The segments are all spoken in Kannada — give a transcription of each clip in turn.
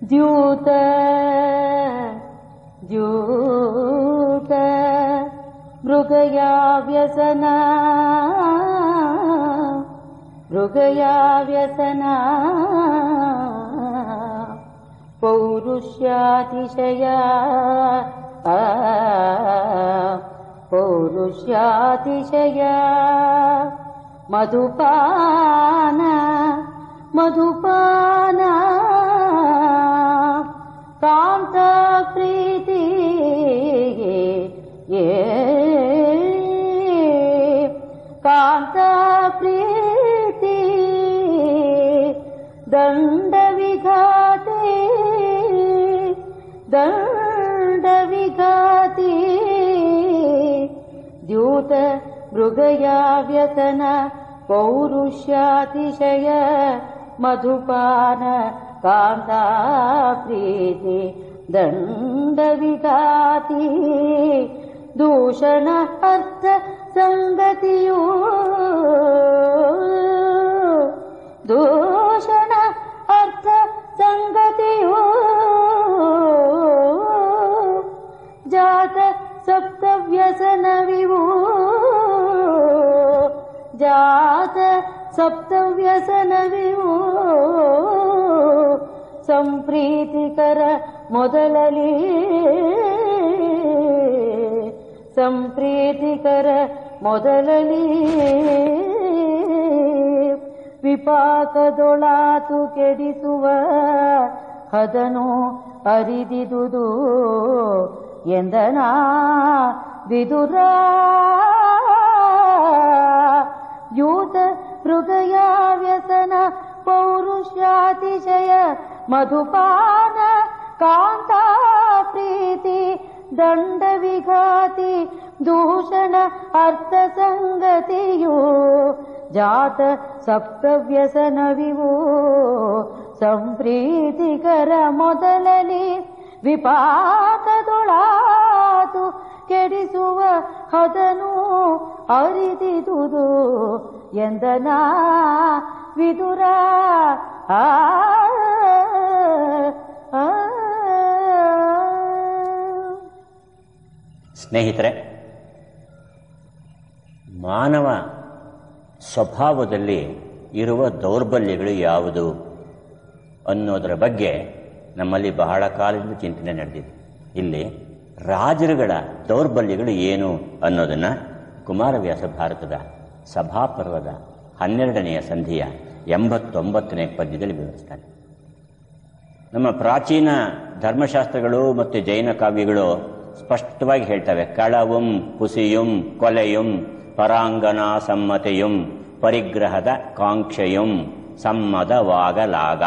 द्यूत द्यूत मृगया व्यसना मृगया व्यसना पौरुष्यातिशया आ, पौरुष्यातिशया मधुपान मधुपान कान्तप्रीति ये कान्तप्रीति दण्डविघाते दण्डविघाते द्यूत मृगया व्यसन पौरुष्यातिशय मधुपान कान्ता प्रीति दण्डविघाति दूषण अर्थ सङ्गतियो दूषण अर्थ सङ्गतियो जात सप्तव्यसनविवो जात सप्तव्यसनविवो ಸಂಪ್ರೀತಿಕರ ಮೊದಲಲಿ ಸಂಪ್ರೀತಿಕರ ಮೊದಲಲಿ ವಿಪಾಕದೊಳಾತು ಕೆಡಿಸುವ ಹದನು ಅರಿದಿದುದು ಎಂದನ ವಿದುರ ಯೂತ ಮೃಗಯ ವ್ಯಸನ ಪೌರುಷಾತಿಶಯ ಮಧುಪಾನ ಕಾಂತಾ ಪ್ರೀತಿ ದಂಡ ವಿಘಾತಿ ದೂಷಣ ಅರ್ಥ ಸಂಗತಿಯು ಜಾತ ಸಪ್ತವ್ಯಸನವಿವು ಸಂಪ್ರೀತಿಕರ ಮೊದಲಲಿ ವಿಪಾಕದೊಳಾತು ಕೆಡಿಸುವ ಹದನು ಅರಿದಿದುದು ಎಂದನ ವಿದುರ ಆ ಆ, ಸ್ನೇಹಿತರೆ ಮಾನವ ಸ್ವಭಾವದಲ್ಲಿ ಇರುವ ದೌರ್ಬಲ್ಯಗಳು ಯಾವುದು ಅನ್ನೋದರ ಬಗ್ಗೆ ನಮ್ಮಲ್ಲಿ ಬಹಳ ಕಾಲದಿಂದ ಚಿಂತನೆ ನಡೆದಿದೆ ಇಲ್ಲಿ ರಾಜರುಗಳ ದೌರ್ಬಲ್ಯಗಳು ಏನು ಅನ್ನೋದನ್ನು ಕುಮಾರವ್ಯಾಸ ಭಾರತದ ಸಭಾಪರ್ವದ ಹನ್ನೆರಡನೆಯ ಸಂಧಿಯ ಎಂಬತ್ತೊಂಬತ್ತನೇ ಪದ್ಯದಲ್ಲಿ ವಿವರಿಸ್ತಾನೆ ನಮ್ಮ ಪ್ರಾಚೀನ ಧರ್ಮಶಾಸ್ತ್ರಗಳು ಮತ್ತು ಜೈನ ಕಾವ್ಯಗಳು ಸ್ಪಷ್ಟವಾಗಿ ಹೇಳ್ತವೆ ಕಳವುಂ ಕುಸಿಯುಂ ಕೊಲೆಯುಂ ಪರಾಂಗನಾ ಸಮ್ಮತೆಯುಂ ಪರಿಗ್ರಹದ ಕಾಂಕ್ಷೆಯುಂ ಸಮ್ಮತವಾಗಲಾಗ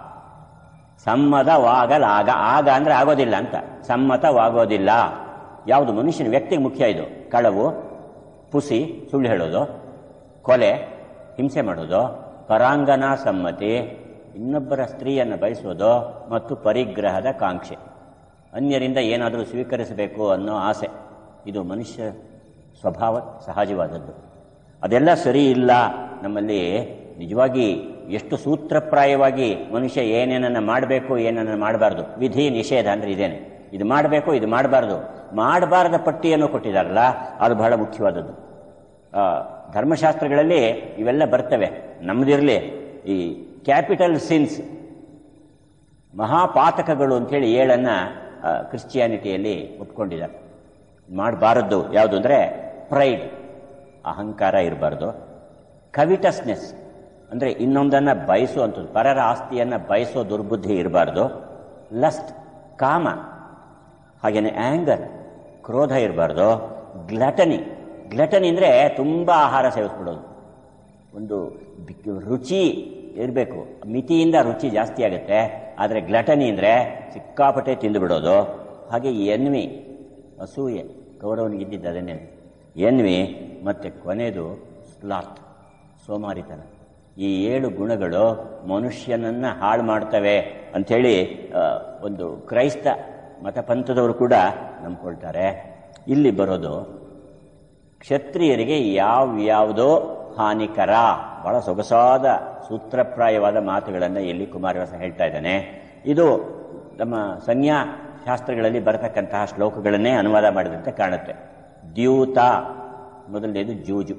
ಸಮ್ಮತವಾಗಲಾಗ ಆಗ ಅಂದ್ರೆ ಆಗೋದಿಲ್ಲ ಅಂತ ಸಮ್ಮತವಾಗೋದಿಲ್ಲ ಯಾವುದು ಮನುಷ್ಯನ ವ್ಯಕ್ತಿಗೆ ಮುಖ್ಯ ಇದು ಕಳವು ಪುಸಿ ಸುಳ್ಳು ಹೇಳೋದು ಕೊಲೆ ಹಿಂಸೆ ಮಾಡೋದು ಪರಾಂಗನಾ ಸಮ್ಮತಿ ಇನ್ನೊಬ್ಬರ ಸ್ತ್ರೀಯನ್ನು ಬಯಸೋದು ಮತ್ತು ಪರಿಗ್ರಹದ ಕಾಂಕ್ಷೆ ಅನ್ಯರಿಂದ ಏನಾದರೂ ಸ್ವೀಕರಿಸಬೇಕು ಅನ್ನೋ ಆಸೆ ಇದು ಮನುಷ್ಯ ಸ್ವಭಾವ ಸಹಜವಾದದ್ದು ಅದೆಲ್ಲ ಸರಿ ಇಲ್ಲ ನಮ್ಮಲ್ಲಿ ನಿಜವಾಗಿ ಎಷ್ಟು ಸೂತ್ರಪ್ರಾಯವಾಗಿ ಮನುಷ್ಯ ಏನೇನನ್ನ ಮಾಡಬೇಕು ಏನನ್ನ ಮಾಡಬಾರ್ದು ವಿಧಿ ನಿಷೇಧ ಅಂದ್ರೆ ಇದೇನೆ ಇದು ಮಾಡಬೇಕು ಇದು ಮಾಡಬಾರ್ದು ಮಾಡಬಾರದ ಪಟ್ಟಿಯನ್ನು ಕೊಟ್ಟಿದಾರಲ್ಲ ಅದು ಬಹಳ ಮುಖ್ಯವಾದದ್ದು ಆ, ಧರ್ಮಶಾಸ್ತ್ರಗಳಲ್ಲಿ ಇವೆಲ್ಲ ಬರ್ತವೆ ನಮ್ಮದಿರಲಿ ಈ ಕ್ಯಾಪಿಟಲ್ ಸಿನ್ಸ್ ಮಹಾಪಾತಕಗಳು ಅಂತೇಳಿ ಏಳನ್ನ ಆ, ಕ್ರಿಶ್ಚಿಯಾನಿಟಿಯಲ್ಲಿ ಒಪ್ಕೊಂಡಿದ್ದಾರೆ ಮಾಡಬಾರದ್ದು ಯಾವುದು ಅಂದರೆ ಪ್ರೈಡ್ ಅಹಂಕಾರ ಇರಬಾರ್ದು ಕವಿಟಸ್ನೆಸ್ ಅಂದರೆ ಇನ್ನೊಂದನ್ನು ಬಯಸುವಂಥದ್ದು ಪರರ ಆಸ್ತಿಯನ್ನು ಬಯಸೋ ದುರ್ಬುದ್ಧಿ ಇರಬಾರ್ದು ಲಸ್ಟ್ ಕಾಮ ಹಾಗೆಯೇ ಆ್ಯಂಗರ್ ಕ್ರೋಧ ಇರಬಾರ್ದು ಗ್ಲಟನಿ ಗ್ಲಟನಿ ಅಂದರೆ ತುಂಬ ಆಹಾರ ಸೇವಿಸ್ಬಿಡೋದು ಒಂದು ಬಿ- ರುಚಿ ಇರಬೇಕು ಮಿತಿಯಿಂದ ರುಚಿ ಜಾಸ್ತಿ ಆಗುತ್ತೆ ಆದರೆ ಗ್ಲಟನಿ ಅಂದರೆ ಸಿಕ್ಕಾಪಟ್ಟೆ ತಿಂದು ಬಿಡೋದು ಹಾಗೆ ಎನ್ವಿ ಅಸೂಯೆ ಕೌರವನಿಗಿದ್ದಿದ್ದು ಅದನ್ನೇ ಎನ್ವಿ ಮತ್ತು ಕೊನೆಯದು ಸ್ಲಾತ್ ಸೋಮಾರಿತನ ಈ ಏಳು ಗುಣಗಳು ಮನುಷ್ಯನನ್ನು ಹಾಳು ಮಾಡ್ತವೆ ಅಂಥೇಳಿ ಆ, ಒಂದು ಕ್ರೈಸ್ತ ಮತಪಂಥದವರು ಕೂಡ ನಂಬ್ಕೊಳ್ತಾರೆ ಇಲ್ಲಿ ಬರೋದು ಕ್ಷತ್ರಿಯರಿಗೆ ಯಾವ್ಯಾವುದೋ ಹಾನಿಕರ ಬಹಳ ಸೊಗಸಾದ ಸೂತ್ರಪ್ರಾಯವಾದ ಮಾತುಗಳನ್ನು ಇಲ್ಲಿ ಕುಮಾರವ್ಯಾಸ ಹೇಳ್ತಾ ಇದ್ದಾನೆ ಇದು ನಮ್ಮ ಸಂಜ್ಞಾ ಶಾಸ್ತ್ರಗಳಲ್ಲಿ ಬರತಕ್ಕಂತಹ ಶ್ಲೋಕಗಳನ್ನೇ ಅನುವಾದ ಮಾಡಿದಂತೆ ಕಾಣುತ್ತೆ ದ್ಯೂತ ಮೊದಲನೇದು ಜೂಜು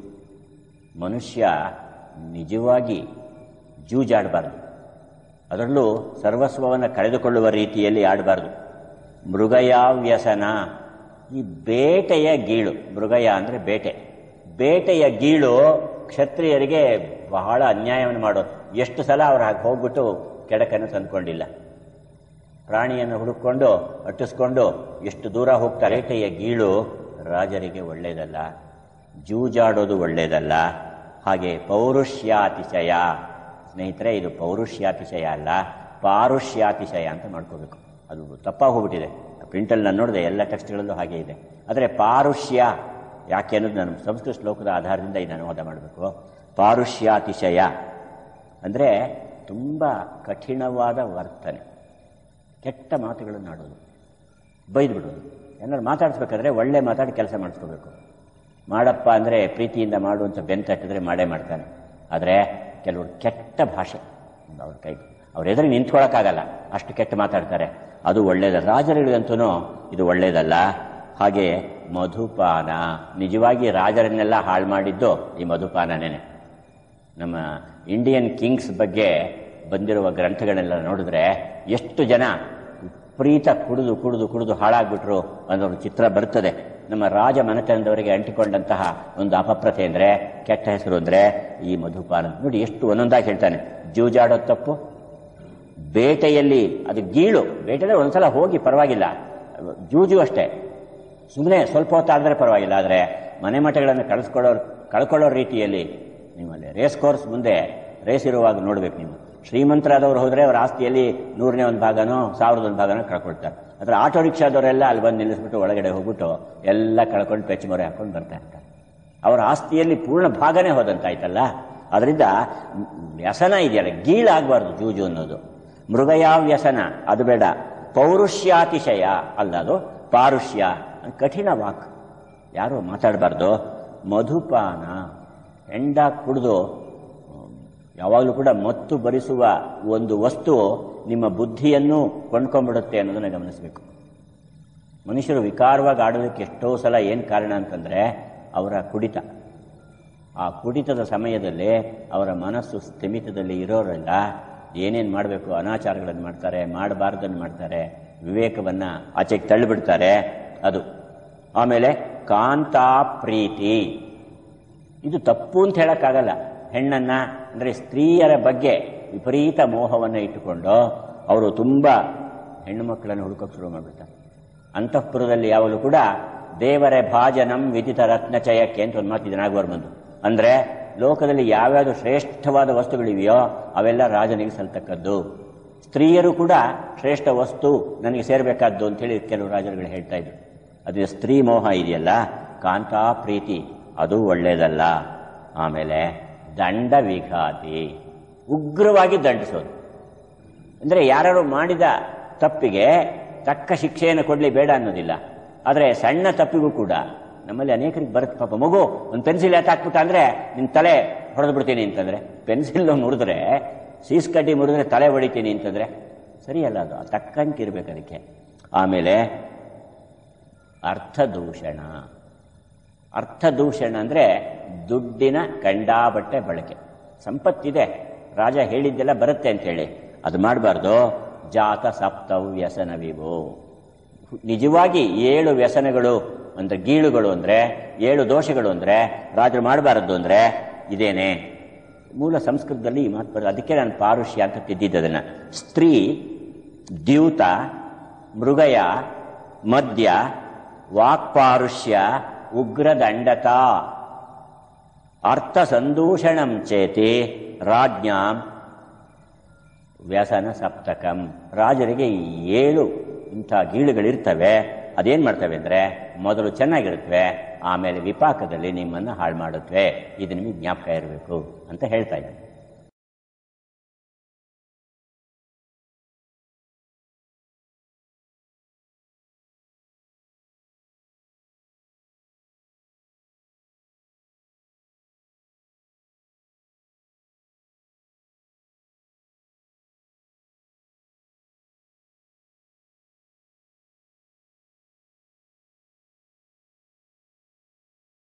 ಮನುಷ್ಯ ನಿಜವಾಗಿ ಜೂಜಾಡಬಾರ್ದು ಅದರಲ್ಲೂ ಸರ್ವಸ್ವವನ್ನು ಕಳೆದುಕೊಳ್ಳುವ ರೀತಿಯಲ್ಲಿ ಆಡಬಾರ್ದು ಮೃಗಯ ವ್ಯಸನ ಈ ಬೇಟೆಯ ಗೀಳು ಮೃಗಯ ಅಂದರೆ ಬೇಟೆ ಬೇಟೆಯ ಗೀಳು ಕ್ಷತ್ರಿಯರಿಗೆ ಬಹಳ ಅನ್ಯಾಯವನ್ನು ಮಾಡೋದು ಎಷ್ಟು ಸಲ ಅವ್ರು ಹಾಗೆ ಹೋಗ್ಬಿಟ್ಟು ಕೆಡಕನ್ನು ತಂದ್ಕೊಂಡಿಲ್ಲ ಪ್ರಾಣಿಯನ್ನು ಹುಡುಕೊಂಡು ಅಟ್ಟಿಸ್ಕೊಂಡು ಎಷ್ಟು ದೂರ ಹೋಗ್ತಾರೆ ಬೇಟೆಯ ಗೀಳು ರಾಜರಿಗೆ ಒಳ್ಳೆಯದಲ್ಲ ಜೂಜಾಡೋದು ಒಳ್ಳೆಯದಲ್ಲ ಹಾಗೆ ಪೌರುಷ್ಯಾತಿಶಯ ಸ್ನೇಹಿತರೆ ಇದು ಪೌರುಷ್ಯಾತಿಶಯ ಅಲ್ಲ ಪಾರುಷ್ಯಾತಿಶಯ ಅಂತ ಮಾಡ್ಕೋಬೇಕು ಅದು ತಪ್ಪಾಗಿ ಹೋಗ್ಬಿಟ್ಟಿದೆ ಪ್ರಿಂಟಲ್ಲಿ ನಾನು ನೋಡಿದೆ ಎಲ್ಲ ಟೆಕ್ಸ್ಟ್ಗಳಲ್ಲೂ ಹಾಗೆ ಇದೆ ಆದರೆ ಪಾರುಷ್ಯ ಯಾಕೆ ಅನ್ನೋದು ನಾನು ಸಂಸ್ಕೃತ ಶ್ಲೋಕದ ಆಧಾರದಿಂದ ಇದನ್ನು ಅನುವಾದ ಮಾಡಬೇಕು ಪಾರುಷ್ಯಾತಿಶಯ ಅಂದರೆ ತುಂಬ ಕಠಿಣವಾದ ವರ್ತನೆ ಕೆಟ್ಟ ಮಾತುಗಳನ್ನು ಆಡೋದು ಬೈದು ಬಿಡೋದು ಏನಾದ್ರು ಮಾತಾಡಿಸ್ಬೇಕಾದ್ರೆ ಒಳ್ಳೆ ಮಾತಾಡಿ ಕೆಲಸ ಮಾಡಿಸ್ಕೋಬೇಕು ಮಾಡಪ್ಪ ಅಂದರೆ ಪ್ರೀತಿಯಿಂದ ಮಾಡು ಅಂತ ಬೆಂತಟ್ಟಿದ್ರೆ ಮಾಡೇ ಮಾಡ್ತಾನೆ ಆದರೆ ಕೆಲವರು ಕೆಟ್ಟ ಭಾಷೆ ಅವ್ರ ಕೈ ಅವ್ರ ಎದುರಿಗೆ ನಿಂತ್ಕೊಳ್ಳೋಕ್ಕಾಗಲ್ಲ ಅಷ್ಟು ಕೆಟ್ಟ ಮಾತಾಡ್ತಾರೆ ಅದು ಒಳ್ಳೇದಲ್ಲ ರಾಜರುಗಳಿಗಂತೂ ಇದು ಒಳ್ಳೇದಲ್ಲ ಹಾಗೆ ಮಧುಪಾನ ನಿಜವಾಗಿ ರಾಜರನ್ನೆಲ್ಲ ಹಾಳು ಮಾಡಿದ್ದು ಈ ಮಧುಪಾನನೇ ನಮ್ಮ ಇಂಡಿಯನ್ ಕಿಂಗ್ಸ್ ಬಗ್ಗೆ ಬಂದಿರುವ ಗ್ರಂಥಗಳನ್ನೆಲ್ಲ ನೋಡಿದ್ರೆ ಎಷ್ಟು ಜನ ವಿಪರೀತ ಕುಡಿದು ಕುಡಿದು ಕುಡಿದು ಹಾಳಾಗ್ಬಿಟ್ರು ಅನ್ನೋ ಒಂದು ಚಿತ್ರ ಬರ್ತದೆ ನಮ್ಮ ರಾಜ ಮನೆತನದವರಿಗೆ ಅಂಟಿಕೊಂಡಂತಹ ಒಂದು ಅಪಪ್ರತೆ ಅಂದರೆ ಕೆಟ್ಟ ಹೆಸರು ಅಂದರೆ ಈ ಮಧುಪಾನ ನೋಡಿ ಎಷ್ಟು ಒಂದೊಂದಾಗಿ ಹೇಳ್ತಾನೆ ಜೂಜಾಡೋದು ತಪ್ಪು ಬೇಟೆಯಲ್ಲಿ ಅದು ಗೀಳು ಬೇಟೆಯಲ್ಲಿ ಒಂದ್ಸಲ ಹೋಗಿ ಪರವಾಗಿಲ್ಲ ಜೂಜು ಅಷ್ಟೇ ಸುಮ್ಮನೆ ಸ್ವಲ್ಪ ಹೊತ್ತಾಡಿದ್ರೆ ಪರವಾಗಿಲ್ಲ ಆದರೆ ಮನೆ ಮಠಗಳನ್ನು ಕಳಿಸ್ಕೊಳ್ಳೋ ಕಳ್ಕೊಳ್ಳೋ ರೀತಿಯಲ್ಲಿ ನಿಮ್ಮಲ್ಲಿ ರೇಸ್ ಕೋರ್ಸ್ ಮುಂದೆ ರೇಸ್ ಇರುವಾಗ ನೋಡ್ಬೇಕು ನೀವು ಶ್ರೀಮಂತರಾದವ್ರು ಹೋದರೆ ಅವ್ರ ಆಸ್ತಿಯಲ್ಲಿ ನೂರನೇ ಒಂದು ಭಾಗನೋ ಸಾವಿರದ ಒಂದು ಭಾಗನೋ ಕಳ್ಕೊಳ್ತಾರೆ ಆದರೆ ಆಟೋ ರಿಕ್ಷಾದವರೆಲ್ಲ ಅಲ್ಲಿ ಬಂದು ನಿಲ್ಲಿಸ್ಬಿಟ್ಟು ಒಳಗಡೆ ಹೋಗ್ಬಿಟ್ಟು ಎಲ್ಲ ಕಳ್ಕೊಂಡು ಪೆಚ್ಚು ಮೊರೆ ಹಾಕೊಂಡು ಬರ್ತಾ ಇರ್ತಾರೆ ಅವರ ಆಸ್ತಿಯಲ್ಲಿ ಪೂರ್ಣ ಭಾಗನೇ ಹೋದಂತಾಯ್ತಲ್ಲ ಅದರಿಂದ ವ್ಯಸನ ಇದೆಯಲ್ಲ ಗೀಳಾಗಬಾರ್ದು ಜೂಜು ಅನ್ನೋದು ಮೃಗಯ ವ್ಯಸನ ಅದು ಬೇಡ ಪೌರುಷ್ಯಾತಿಶಯ ಅಲ್ಲ ಅದು ಪಾರುಷ್ಯ ಕಠಿಣ ವಾಕ್ ಯಾರು ಮಾತಾಡಬಾರ್ದು ಮಧುಪಾನ ಹೆಂಡ ಕುಡಿದು ಯಾವಾಗಲೂ ಕೂಡ ಮತ್ತು ಭರಿಸುವ ಒಂದು ವಸ್ತು ನಿಮ್ಮ ಬುದ್ಧಿಯನ್ನು ಕೊಂಡ್ಕೊಂಡ್ಬಿಡುತ್ತೆ ಅನ್ನೋದನ್ನ ಗಮನಿಸಬೇಕು ಮನುಷ್ಯರು ವಿಕಾರವಾಗಿ ಆಡೋದಕ್ಕೆ ಎಷ್ಟೋ ಸಲ ಏನು ಕಾರಣ ಅಂತಂದರೆ ಅವರ ಕುಡಿತ ಆ ಕುಡಿತದ ಸಮಯದಲ್ಲಿ ಅವರ ಮನಸ್ಸು ಸ್ಥಿಮಿತದಲ್ಲಿ ಇರೋರೆಲ್ಲ ಏನೇನು ಮಾಡಬೇಕು ಅನಾಚಾರಗಳನ್ನು ಮಾಡ್ತಾರೆ ಮಾಡಬಾರ್ದನ್ನು ಮಾಡ್ತಾರೆ ವಿವೇಕವನ್ನು ಆಚೆಗೆ ತಳ್ಳಿಬಿಡ್ತಾರೆ ಅದು ಆಮೇಲೆ ಕಾಂತಾ ಪ್ರೀತಿ ಇದು ತಪ್ಪು ಅಂತ ಹೇಳೋಕ್ಕಾಗಲ್ಲ ಹೆಣ್ಣನ್ನ ಅಂದರೆ ಸ್ತ್ರೀಯರ ಬಗ್ಗೆ ವಿಪರೀತ ಮೋಹವನ್ನು ಇಟ್ಟುಕೊಂಡು ಅವರು ತುಂಬ ಹೆಣ್ಣು ಮಕ್ಕಳನ್ನು ಹುಡುಕೋಕೆ ಶುರು ಮಾಡಿಬಿಡ್ತಾರೆ ಅಂತಃಪುರದಲ್ಲಿ ಯಾವಾಗಲೂ ಕೂಡ ದೇವರ ಭಾಜನಂ ವಿದಿತ ರತ್ನಚಯಕ್ಕೆ ಅಂತ ಒಂದು ಮಾತಿದೆ ನಾಗವರ್ ಬಂದು ಅಂದರೆ ಲೋಕದಲ್ಲಿ ಯಾವ್ಯಾವುದು ಶ್ರೇಷ್ಠವಾದ ವಸ್ತುಗಳಿವೆಯೋ ಅವೆಲ್ಲ ರಾಜನಿಗೆ ಸಲ್ತಕ್ಕದ್ದು ಸ್ತ್ರೀಯರು ಕೂಡ ಶ್ರೇಷ್ಠ ವಸ್ತು ನನಗೆ ಸೇರಬೇಕಾದ್ದು ಅಂತೇಳಿ ಕೆಲವು ರಾಜರುಗಳು ಹೇಳ್ತಾ ಇದ್ರು ಅದು ಸ್ತ್ರೀ ಮೋಹ ಇದೆಯಲ್ಲ ಕಾಂತಾ ಪ್ರೀತಿ ಅದು ಒಳ್ಳೆಯದಲ್ಲ ಆಮೇಲೆ ದಂಡ ವಿಘಾತಿ ಉಗ್ರವಾಗಿ ದಂಡಿಸೋದು ಅಂದರೆ ಯಾರು ಮಾಡಿದ ತಪ್ಪಿಗೆ ತಕ್ಕ ಶಿಕ್ಷೆಯನ್ನು ಕೊಡಲಿ ಬೇಡ ಅನ್ನೋದಿಲ್ಲ ಆದರೆ ಸಣ್ಣ ತಪ್ಪಿಗೂ ಕೂಡ ನಮ್ಮಲ್ಲಿ ಅನೇಕರಿಗೆ ಬರುತ್ತೆ ಪಾಪ ಮಗು ಒಂದು ಪೆನ್ಸಿಲ್ ಎತ್ತಾಕ್ಬಿಟ್ಟ ಅಂದರೆ ನಿನ್ನ ತಲೆ ಹೊಡೆದು ಬಿಡ್ತೀನಿ ಅಂತಂದರೆ ಪೆನ್ಸಿಲ್ ಮುರಿದ್ರೆ ಸೀಸ್ ಕಡ್ಡಿ ಮುರಿದ್ರೆ ತಲೆ ಹೊಡಿತೀನಿ ಅಂತಂದರೆ ಸರಿಯಲ್ಲ ಅದು ತಕ್ಕಂಗೆ ಇರ್ಬೇಕು ಅದಕ್ಕೆ ಆಮೇಲೆ ಅರ್ಥದೂಷಣ ಅರ್ಥದೂಷಣ ಅಂದರೆ ದುಡ್ಡಿನ ಕಂಡಾಬಟ್ಟೆ ಬಳಕೆ ಸಂಪತ್ತಿದೆ ರಾಜ ಹೇಳಿದ್ದೆಲ್ಲ ಬರುತ್ತೆ ಅಂತೇಳಿ ಅದು ಮಾಡಬಾರ್ದು ಜಾತ ಸಪ್ತವು ವ್ಯಸನವಿವು ನಿಜವಾಗಿ ಏಳು ವ್ಯಸನಗಳು ಅಂದರೆ ಗೀಳುಗಳು ಅಂದರೆ ಏಳು ದೋಷಗಳು ಅಂದರೆ ರಾಜರು ಮಾಡಬಾರದು ಅಂದರೆ ಇದೇನೆ ಮೂಲ ಸಂಸ್ಕೃತದಲ್ಲಿ ಈ ಮಾತು ಬರೋದು ಅದಕ್ಕೆ ನಾನು ಪಾರುಷ್ಯ ಅಂತ ತಿದ್ದಿದ್ದೆ ಅದನ್ನು ಸ್ತ್ರೀ ದ್ಯೂತ ಮೃಗಯ ಮದ್ಯ ವಾಕ್ಪಾರುಷ್ಯ ಉಗ್ರದಂಡತ ಅರ್ಥ ಸಂದೂಷಣಂ ಚೇತಿ ರಾಜ್ಞಾಂ ವ್ಯಸನ ಸಪ್ತಕಂ ರಾಜರಿಗೆ ಈ ಏಳು ಇಂಥ ಗೀಳುಗಳಿರ್ತವೆ ಅದೇನು ಮಾಡ್ತವೆ ಅಂದರೆ ಮೊದಲು ಚೆನ್ನಾಗಿರುತ್ತವೆ ಆಮೇಲೆ ವಿಪಾಕದಲ್ಲಿ ನಿಮ್ಮನ್ನು ಹಾಳು ಮಾಡುತ್ತವೆ ಇದು ನಿಮಗೆ ಜ್ಞಾಪಕ ಇರಬೇಕು ಅಂತ ಹೇಳ್ತಾ ಇದ್ದೀನಿ